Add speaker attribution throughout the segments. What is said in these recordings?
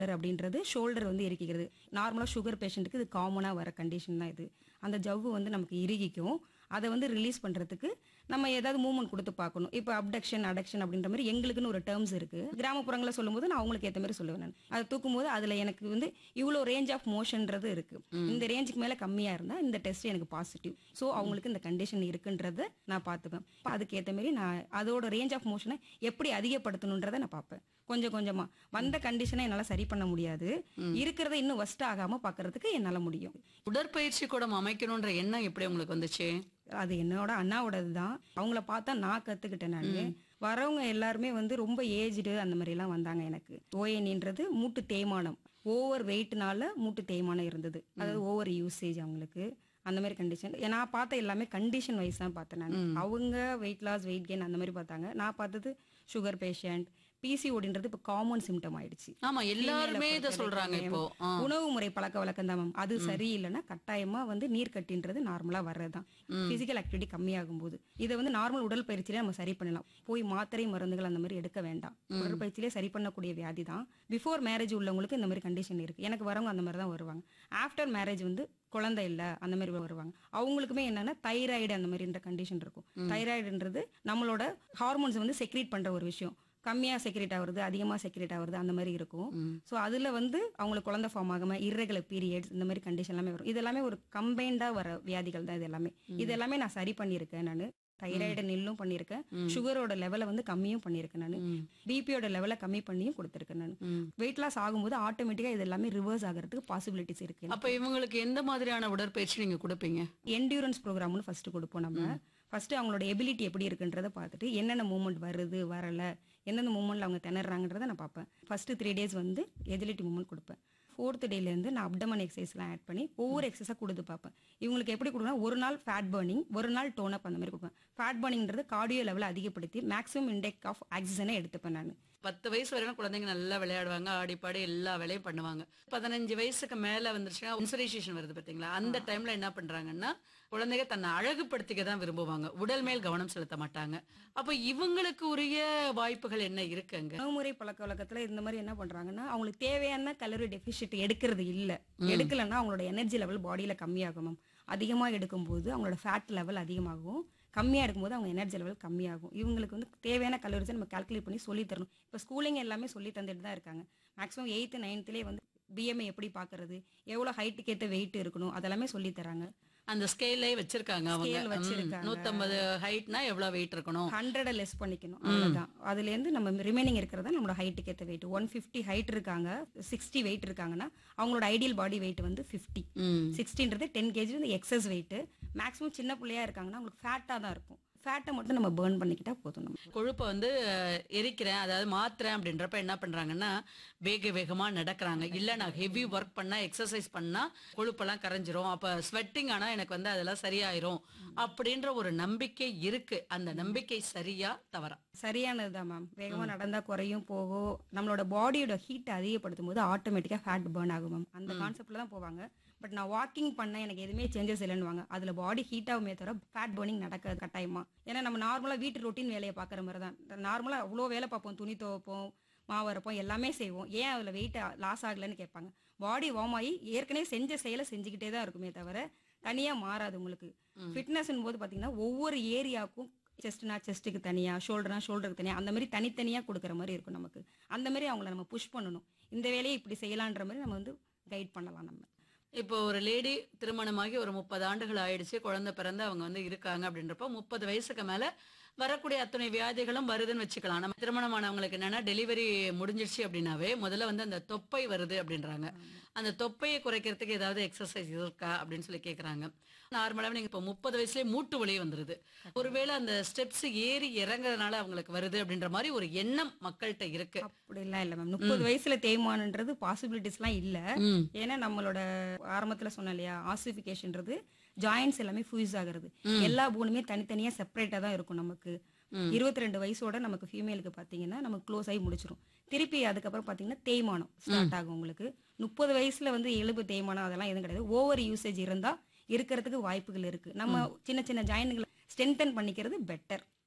Speaker 1: அப்படின்றது ஷோல்டர் வந்து இறுக்கிக்கிறது நார்மலாக சுகர் பேஷண்ட்டுக்கு இது காமனாக வர கண்டிஷன் தான் இது அந்த ஜவ்வு வந்து நமக்கு இறுகிக்கும் அதை வந்து ரிலீஸ் பண்ணுறதுக்கு நம்ம ஏதாவது மூவ்மெண்ட் கொடுத்து பார்க்கணும் இப்போ அப்டக்ஷன் அடக்ஷன் அப்படின்ற மாதிரி எங்களுக்குன்னு ஒரு டேர்ம்ஸ் இருக்குது கிராமப்புறங்களில் சொல்லும்போது நான் அவங்களுக்கு ஏற்ற மாதிரி சொல்லுவேன் நான் அதை தூக்கும்போது அதில் எனக்கு வந்து இவ்வளோ ரேஞ்ச் ஆஃப் மோஷன்றது இருக்குது இந்த ரேஞ்சுக்கு மேலே கம்மியாக இருந்தால் இந்த டெஸ்ட் எனக்கு பாசிட்டிவ் ஸோ அவங்களுக்கு இந்த கண்டிஷன் இருக்குன்றத நான் பார்த்துப்பேன் அப்ப அதுக்கு ஏற்ற மாதிரி நான் அதோட ரேஞ்ச் ஆஃப் மோஷனை எப்படி அதிகப்படுத்தணுன்றதை நான் பார்ப்பேன் கொஞ்சம் கொஞ்சமா வந்த கண்டிஷனை என்னால் சரி பண்ண முடியாது இருக்கிறத இன்னும் ஒஸ்ட் ஆகாம பார்க்கறதுக்கு என்னால் முடியும்
Speaker 2: உடற்பயிற்சி கூடம் அமைக்கணும்ன்ற எண்ணம் எப்படி உங்களுக்கு வந்துச்சு
Speaker 1: அது என்னோட அண்ணாவோடது தான் அவங்கள பார்த்தா நான் கத்துக்கிட்டேன் நான் வரவங்க எல்லாருமே வந்து ரொம்ப ஏஜ்டு அந்த மாதிரி எல்லாம் வந்தாங்க எனக்கு ஓஎன்ன்றது மூட்டு தேய்மானம் ஓவர் வெயிட்னால மூட்டு தேய்மானம் இருந்தது அதாவது ஓவர் யூசேஜ் அவங்களுக்கு அந்த மாதிரி கண்டிஷன் நான் பார்த்த எல்லாமே கண்டிஷன் வைஸ் தான் பார்த்தேன் நான் அவங்க வெயிட் லாஸ் வெயிட் கெயின் அந்த மாதிரி பார்த்தாங்க நான் பார்த்தது சுகர் பேஷண்ட் பிசிஓடின்றது இப்போ காமன் சிம்டம் ஆயிடுச்சு
Speaker 2: ஆமா எல்லாருமே இத சொல்றாங்க இப்போ ஆ.
Speaker 1: உணவு முறை பழக்க வழக்கம் தான் மேம் அது சரியில்லைன்னா கட்டாயமா வந்து நீர் கட்டின்றது நார்மலா வர்றதுதான் பிசிக்கல் ஆக்டிவிட்டி கம்மியாகும் போது இதை வந்து நார்மல் உடற்பயிற்சியிலே நம்ம சரி பண்ணலாம் போய் மாத்திரை மருந்துகள் அந்த மாதிரி எடுக்க வேண்டாம் உடற்பயிற்சியிலே சரி பண்ணக்கூடிய வியாதி தான் பிஃபோர் மேரேஜ் உள்ளவங்களுக்கு இந்த மாதிரி கண்டிஷன் இருக்கு எனக்கு வரவங்க அந்த மாதிரி தான் வருவாங்க ஆஃப்டர் மேரேஜ் வந்து குழந்தை இல்ல அந்த மாதிரி வருவாங்க அவங்களுக்குமே என்னன்னா தைராய்டு அந்த மாதிரின்ற கண்டிஷன் இருக்கும் தைராய்டுன்றது நம்மளோட ஹார்மோன்ஸ் வந்து செக்ரீட் பண்ற ஒரு விஷயம் கம்மியா செக்ரேட் ஆகுறது அதிகமா செக்ரேட் ஆகுறது அந்த மாதிரி இருக்கும் ஸோ அதுல வந்து அவங்களுக்கு குழந்தை ஃபார்ம் ஆகாம irregular பீரியட்ஸ் இந்த மாதிரி கண்டிஷன் எல்லாமே வரும் இது எல்லாமே ஒரு கம்பைண்டா வர வியாதிகள் தான் இது எல்லாமே இது எல்லாமே நான் சரி பண்ணியிருக்கேன் நான் தைராய்டு நில்லும் பண்ணியிருக்கேன் சுகரோட லெவலை வந்து கம்மியும் பண்ணியிருக்கேன் நான் பிபியோட லெவலை கம்மி பண்ணியும் கொடுத்துருக்கேன் நான் வெயிட் லாஸ் ஆகும்போது ஆட்டோமேட்டிக்கா இது எல்லாமே ரிவர்ஸ் ஆகிறதுக்கு பாசிபிலிட்டிஸ் இருக்கு
Speaker 2: அப்ப இவங்களுக்கு எந்த மாதிரியான உடற்பயிற்சி நீங்க கொடுப்பீங்க
Speaker 1: என்டியூரன்ஸ் ப்ரோக்ராம்னு ஃபர்ஸ்ட் கொடுப்போம் நம்ம ஃபர்ஸ்ட் அவங்களோட எபிலிட்டி எப்படி இருக்குன்றத பார்த்துட்டு என்னென்ன மூவ்மெண்ட் வருது வரல எந்தெந்த மூவ்மெண்ட்ல அவங்க திணறாங்கன்றத நான் பார்ப்பேன் ஃபர்ஸ்ட் த்ரீ டேஸ் வந்து எஜிலிட்டி மூவ்மெண்ட் கொடுப்பேன் ஃபோர்த் டேலேருந்து நான் அப்டமன் எக்ஸசைஸ்லாம் ஆட் பண்ணி ஒவ்வொரு எக்ஸசைஸாக கொடுத்து பார்ப்பேன் இவங்களுக்கு எப்படி கொடுக்கணும் ஒரு நாள் ஃபேட் பர்னிங் ஒரு நாள் டோன் அப் அந்த மாதிரி கொடுப்பேன் ஃபேட் பர்னிங்கிறது கார்டியோ லெவலை அதிகப்படுத்தி மேக்ஸிமம் இண்டெக் ஆஃப் ஆக்சிஜனை எடுத்துப்பேன் நான்
Speaker 2: பத்து வயசு வரைக்கும் குழந்தைங்க நல்லா விளையாடுவாங்க ஆடி பாடி எல்லா வேலையும் பண்ணுவாங்க பதினஞ்சு வயசுக்கு மேல வந்துருச்சுன்னா இன்சுரேஷன் வருது பாத்தீங்களா அந்த டைம்ல என்ன பண்றாங்கன்னா குழந்தைங்க தன்னை அழகுபடுத்திக்க தான் விரும்புவாங்க உடல் மேல் கவனம் செலுத்த மாட்டாங்க அப்ப இவங்களுக்கு உரிய வாய்ப்புகள் என்ன இருக்குங்க
Speaker 1: உணவுமுறை பழக்க வழக்கத்துல இந்த மாதிரி என்ன பண்றாங்கன்னா அவங்களுக்கு தேவையான கலரி டெபிசிட் எடுக்கிறது இல்ல எடுக்கலன்னா அவங்களோட எனர்ஜி லெவல் பாடியில கம்மியாகும் மேம் அதிகமா எடுக்கும்போது அவங்களோட ஃபேட் லெவல் அதிகமாகும் கம்மியா இருக்கும்போது அவங்க எனர்ஜி லெவல் கம்மியாகும் இவங்களுக்கு வந்து தேவையான கலோரிஸை நம்ம கால்குலேட் பண்ணி சொல்லி தரணும் இப்போ ஸ்கூலிங் எல்லாமே சொல்லி தந்துட்டு தான் இருக்காங்க மேக்ஸிமம் எயித்து நைன்த்லேயே வந்து பிஎம்ஐ எப்படி பார்க்கறது எவ்வளோ ஹைட்டுக்கு ஏற்ற வெயிட் இருக்கணும் அதெல்லாமே சொல்லி தராங்க
Speaker 2: அந்த ஸ்கேலே வச்சிருக்காங்க அவங்க
Speaker 1: Scale வச்சிருக்காங்க.
Speaker 2: நூத்தம்பது ஹைட்னா எவ்வளவு வெயிட் இருக்கணும்
Speaker 1: ஹண்ட்ரடை லெஸ் பண்ணிக்கணும் அவ்வளவுதான் அதுல இருந்து நம்ம ரிமைனிங் இருக்கிறதா நம்மளோட ஹைட்டுக்கு ஏற்ற வெயிட் ஒன் ஃபிஃப்டி ஹைட் இருக்காங்க சிக்ஸ்டி வெயிட் இருக்காங்கன்னா அவங்களோட ஐடியல் பாடி வெயிட் வந்து ஃபிஃப்டி
Speaker 2: ம்.
Speaker 1: சிக்ஸ்டின்றது டென் கேஜி வந்து எக்ஸஸ் வெயிட் மேக்ஸிமம் சின்ன பிள்ளையா இருக்காங்கன்னா அவங்களுக்கு ஃபேட்டாக தான் இருக்கும் ஃபேட்டை மட்டும் நம்ம பேர்ன் பண்ணிக்கிட்டா போதும் நம்ம
Speaker 2: கொழுப்பை வந்து அஹ், எரிக்கிறேன் அதாவது மாத்துறேன் அப்படின்றப்ப என்ன பண்றாங்கன்னா வேக வேகமா நடக்கிறாங்க இல்ல நான் ஹெவி ஒர்க் பண்ணா எக்ஸசைஸ் பண்ணா கொழுப்பெல்லாம் கரைஞ்சிரும் அப்ப ஸ்வெட்டிங் ஆனா எனக்கு வந்து அதெல்லாம் சரியாயிரும் அப்படின்ற ஒரு நம்பிக்கை இருக்கு அந்த நம்பிக்கை சரியா தவறா
Speaker 1: சரியானது தான் மேம் வேகமாக நடந்தால் குறையும் போகும் நம்மளோட பாடியோட ஹீட்டை அதிகப்படுத்தும் போது ஆட்டோமேட்டிக்காக ஃபேட் பேர்ன் ஆகும் மேம் அந்த கான்செப்டில் தான் போவாங்க பட் நான் வாக்கிங் பண்ணேன் எனக்கு எதுவுமே சேஞ்சஸ் இல்லைன்னுவாங்க அதில் பாடி ஹீட் ஆகுமே தவிர ஃபேட் பர்னிங் நடக்காது கட்டாயமா ஏன்னா நம்ம நார்மலாக வீட்டு ரொட்டீன் வேலையை பார்க்குற மாதிரி தான் நார்மலாக அவ்வளோ வேலை பார்ப்போம் துணி துவைப்போம் மாவு அரைப்போம் எல்லாமே செய்வோம் ஏன் அதில் வெயிட் லாஸ் ஆகலைன்னு கேட்பாங்க பாடி வார்ம் ஆகி ஏற்கனவே செஞ்ச செயலை செஞ்சுக்கிட்டே தான் இருக்குமே தவிர தனியாக மாறாது உங்களுக்கு ஃபிட்னஸ்ன் போது பார்த்தீங்கன்னா ஒவ்வொரு ஏரியாவுக்கும் செஸ்ட்னா செஸ்ட்டுக்கு தனியா ஷோல்டர்னா ஷோல்டருக்கு தனியா அந்த மாதிரி தனித்தனியா கொடுக்குற மாதிரி இருக்கும் நமக்கு அந்த மாதிரி அவங்கள நம்ம புஷ் பண்ணணும் இந்த வேலையை இப்படி செய்யலான்ற மாதிரி நம்ம வந்து கைட் பண்ணலாம் நம்ம
Speaker 2: இப்போ ஒரு லேடி திருமணமாகி ஒரு முப்பது ஆண்டுகள் ஆயிடுச்சு குழந்தை பிறந்து அவங்க வந்து இருக்காங்க அப்படின்றப்போ முப்பது வயசுக்கு மேல வரக்கூடிய அத்தனை வியாதிகளும் வருதுன்னு வச்சுக்கலாம் நம்ம திருமணமானவங்களுக்கு என்னன்னா டெலிவரி முடிஞ்சிருச்சு அப்படின்னாவே முதல்ல வந்து அந்த தொப்பை வருது அப்படின்றாங்க அந்த தொப்பையை குறைக்கிறதுக்கு ஏதாவது எக்ஸசைஸ் இருக்கா அப்படின்னு சொல்லி கேக்குறாங்க நார்மலாவே நீங்க இப்போ முப்பது வயசுலயே மூட்டு வலி வந்துருது ஒருவேளை அந்த ஸ்டெப்ஸ் ஏறி இறங்குறதுனால அவங்களுக்கு வருது அப்படின்ற மாதிரி ஒரு எண்ணம் மக்கள்கிட்ட இருக்கு
Speaker 1: அப்படிலாம் இல்லை மேம் முப்பது வயசுல தேய்மானன்றது பாசிபிலிட்டிஸ்லாம் இல்ல
Speaker 2: ம்.
Speaker 1: ஏன்னா நம்மளோட ஆரம்பத்துல சொன்னேன் இல்லையா ஆசிஃபிகேஷன்றது ஜாயின்ஸ் எல்லாமே ஃபியூஸ் ஆகுறது எல்லா போனுமே தனித்தனியா செப்பரேட்டா தான் இருக்கும் நமக்கு இருபத்தி ரெண்டு வயசோட நமக்கு ஃபீமேலுக்கு பாத்தீங்கன்னா நமக்கு க்ளோஸ் ஆகி முடிச்சிரும் திருப்பி அதுக்கப்புறம் பாத்தீங்கன்னா தேய்மானம் ஸ்டார்ட் ஆகும் உங்களுக்கு முப்பது வயசுல வந்து எலும்பு தேய்மானம் அதெல்லாம் எதுவும் கிடையாது ஓவர் யூசேஜ் இருந்தா இருக்கிறதுக்கு வாய்ப்புகள் இருக்கு நம்ம சின்ன சின்ன ஜாயின்களை ஸ்ட்ரென்தன் பண்ணிக்கிறது பெட்டர்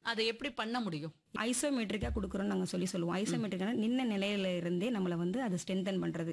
Speaker 2: அதை எப்படி பண்ண முடியும்
Speaker 1: ஐசோமெட்ரிக்கா கொடுக்குறோம்னு நாங்க சொல்லி சொல்லுவோம் ஐசோமெட்ரிக்கான நின்ன நிலையில இருந்தே நம்மளை வந்து அது ஸ்ட்ரென்தன் பண்றது